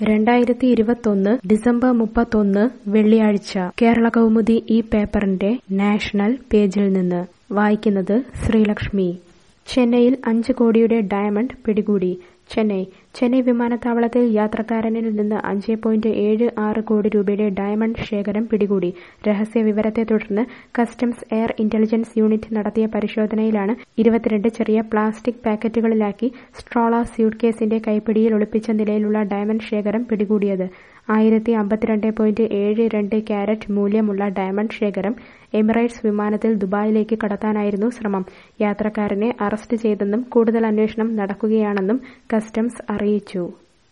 രണ്ടായിരത്തി ഇരുപത്തൊന്ന് ഡിസംബർ മുപ്പത്തൊന്ന് വെള്ളിയാഴ്ച കേരള കൗമുദി ഈ പേപ്പറിന്റെ നാഷണൽ പേജിൽ നിന്ന് വായിക്കുന്നത് ശ്രീലക്ഷ്മി ചെന്നൈയിൽ അഞ്ച് കോടിയുടെ ഡയമണ്ട് പിടികൂടി ചെന്നൈ ചെന്നൈ വിമാനത്താവളത്തിൽ യാത്രക്കാരനിൽ നിന്ന് അഞ്ച് പോയിന്റ് ഏഴ് ആറ് കോടി രൂപയുടെ ഡയമണ്ട് ശേഖരം പിടികൂടി രഹസ്യ വിവരത്തെ തുടർന്ന് കസ്റ്റംസ് എയർ ഇന്റലിജൻസ് യൂണിറ്റ് നടത്തിയ പരിശോധനയിലാണ് ഇരുപത്തിരണ്ട് ചെറിയ പ്ലാസ്റ്റിക് പാക്കറ്റുകളിലാക്കി സ്ട്രോള സ്യൂട്ട്കേസിന്റെ കൈപ്പിടിയിൽ ഒളിപ്പിച്ച നിലയിലുള്ള ഡയമണ്ട് ശേഖരം പിടികൂടിയത് ആയിരത്തി അമ്പത്തിരണ്ട് പോയിന്റ് ഏഴ് രണ്ട് ക്യാരറ്റ് മൂല്യമുള്ള ഡയമണ്ട് ശേഖരം എമിറേറ്റ്സ് വിമാനത്തിൽ ദുബായിലേക്ക് കടത്താനായിരുന്നു ശ്രമം യാത്രക്കാരനെ അറസ്റ്റ് ചെയ്തെന്നും കൂടുതൽ അന്വേഷണം നടക്കുകയാണെന്നും കസ്റ്റംസ് അറിയിച്ചു